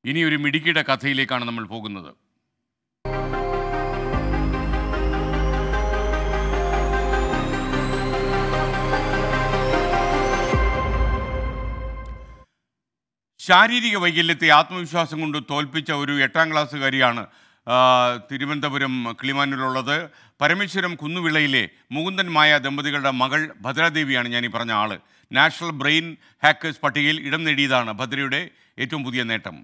ഇനി ഒരു മിടുക്കിയുടെ കഥയിലേക്കാണ് നമ്മൾ പോകുന്നത് ശാരീരിക വൈകല്യത്തെ ആത്മവിശ്വാസം കൊണ്ട് തോൽപ്പിച്ച ഒരു എട്ടാം ക്ലാസ്സുകാരിയാണ് ആ, തിരുവനന്തപുരം കിളിമാനൂരിലുള്ളത് പരമേശ്വരം കുന്നുവിളയിലെ മുകുന്ദൻ മായ ദമ്പതികളുടെ മകൾ ഭദ്രാദേവിയാണ് ഞാൻ ഈ പറഞ്ഞ ആള് നാഷണൽ ബ്രെയിൻ ഹാക്കേഴ്സ് പട്ടികയിൽ ഇടം നേടിയതാണ് ഭദ്രയുടെ ഏറ്റവും പുതിയ നേട്ടം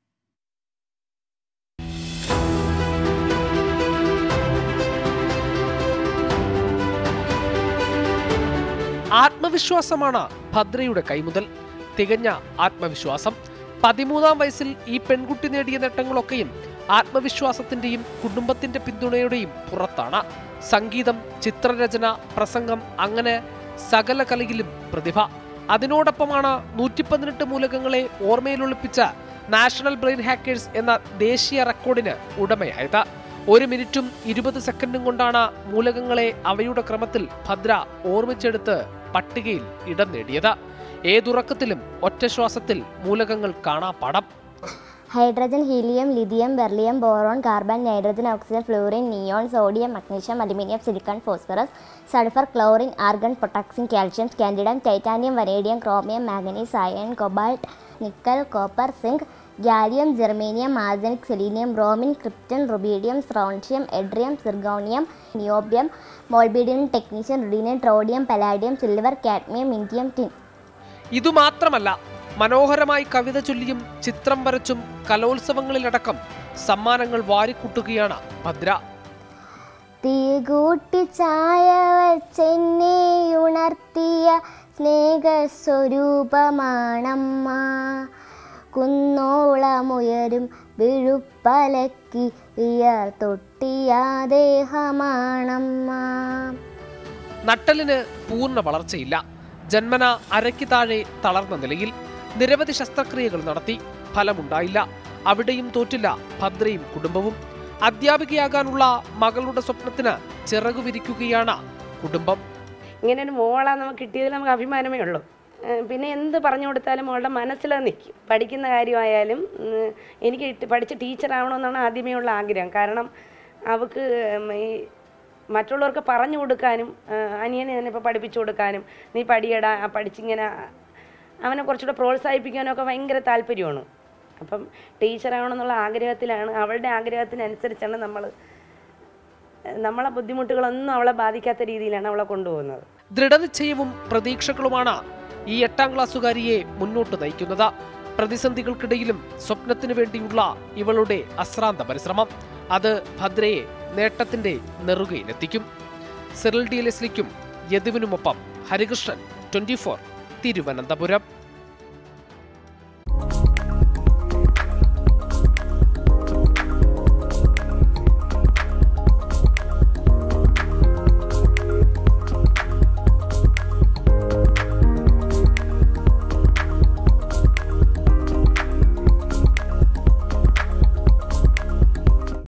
ആത്മവിശ്വാസമാണ് ഭദ്രയുടെ കൈമുതൽ തികഞ്ഞ ആത്മവിശ്വാസം പതിമൂന്നാം വയസ്സിൽ ഈ പെൺകുട്ടി നേടിയ നേട്ടങ്ങളൊക്കെയും ആത്മവിശ്വാസത്തിന്റെയും കുടുംബത്തിന്റെ പിന്തുണയുടെയും പുറത്താണ് സംഗീതം ചിത്രരചന പ്രസംഗം അങ്ങനെ സകല കലയിലും പ്രതിഭ അതിനോടൊപ്പമാണ് നൂറ്റി പതിനെട്ട് മൂലകങ്ങളെ ഓർമ്മയിലൊളിപ്പിച്ച നാഷണൽ ബ്രെയിൻ ഹാക്കേഴ്സ് എന്ന ദേശീയ റെക്കോർഡിന് ഉടമയായത് ഒരു മിനിറ്റും ഇരുപത് സെക്കൻഡും കൊണ്ടാണ് മൂലകങ്ങളെ അവയുടെ ക്രമത്തിൽ ഭദ്ര ഓർമ്മിച്ചെടുത്ത് പട്ടികയിൽ ഇടം നേടിയത് ഏതുറക്കത്തിലും ഒറ്റ ശ്വാസത്തിൽ മൂലകങ്ങൾ കാണാപ്പാടം hydrogen helium lithium beryllium boron carbon nitrogen oxygen fluorine neon sodium magnesium aluminium silicon phosphorus sulphur chlorine argon potassium calcium scandium titanium vanadium chromium manganese iron cobalt nickel copper zinc gallium germanium arsenic selenium bromine krypton rubidium strontium yttrium zirconium niobium molybdenum technetium ruthenium rhodium palladium silver cadmium indium tin ഇതുമാത്രമല്ല മനോഹരമായി കവിത ചൊല്ലിയും ചിത്രം വരച്ചും കലോത്സവങ്ങളിലടക്കം സമ്മാനങ്ങൾ വാരിക്കൂട്ടുകയാണ് ഭദ്ര തീകൂട്ടി ചായ വച്ചെന്നെ ഉണർത്തിയ സ്നേഹസ്വരൂപമാണമ്മ കുന്നോളമുയരും വിഴുപ്പലക്കി വിയർത്തൊട്ടിയ ദേഹമാണമ്മ നട്ടലിന് പൂർണ്ണ വളർച്ചയില്ല ജന്മന അരയ്ക്ക് താഴെ തളർന്ന നിലയിൽ നിരവധി ശസ്ത്രക്രിയകൾ നടത്തി ഫലമുണ്ടായില്ല അവിടെയും തോറ്റില്ല ഭദ്രയും കുടുംബവും അധ്യാപികയാകാനുള്ള മകളുടെ സ്വപ്നത്തിന് ചിറകു വിരിക്കുകയാണ് കുടുംബം ഇങ്ങനെ ഒരു മോളെ നമുക്ക് കിട്ടിയതിൽ നമുക്ക് അഭിമാനമേ ഉള്ളൂ ഏഹ് പിന്നെ എന്ത് പറഞ്ഞു കൊടുത്താലും മോളുടെ മനസ്സിൽ നിൽക്കും പഠിക്കുന്ന കാര്യമായാലും ഉം, എനിക്ക് ഇട്ട് പഠിച്ച് ടീച്ചറാവണമെന്നാണ് ആദ്യമേ ഉള്ള ആഗ്രഹം കാരണം അവൾക്ക് ഉം, ഈ മറ്റുള്ളവർക്ക് പറഞ്ഞു കൊടുക്കാനും ഏഹ് അനിയനെ തന്നെ ഇപ്പോൾ പഠിപ്പിച്ചു കൊടുക്കാനും നീ പഠിയടാ ആ പഠിച്ചിങ്ങനെ അവനെ കുറച്ചുകൂടെ പ്രോത്സാഹിപ്പിക്കാനും ഒക്കെ ഭയങ്കര താല്പര്യമാണ് അപ്പം ടീച്ചറാവണമെന്നുള്ള ആഗ്രഹത്തിലാണ് അവളുടെ ആഗ്രഹത്തിനനുസരിച്ചാണ് നമ്മൾ നമ്മളെ ബുദ്ധിമുട്ടുകളൊന്നും അവളെ ബാധിക്കാത്ത രീതിയിലാണ് അവളെ കൊണ്ടുപോകുന്നത് ദൃഢനിശ്ചയവും പ്രതീക്ഷകളുമാണ് ഈ എട്ടാം ക്ലാസ്സുകാരിയെ മുന്നോട്ട് നയിക്കുന്നത് പ്രതിസന്ധികൾക്കിടയിലും സ്വപ്നത്തിനു വേണ്ടിയുള്ള ഇവളുടെ അശ്രാന്ത പരിശ്രമം അത് ഭദ്രയെ നേട്ടത്തിന്റെ നെറുകയിലെത്തിക്കും സിറിൽ ഡി ലെസ്ലിക്കും യദുവിനുമൊപ്പം ഹരികൃഷ്ണൻ ട്വന്റി തിരുവനന്തപുരം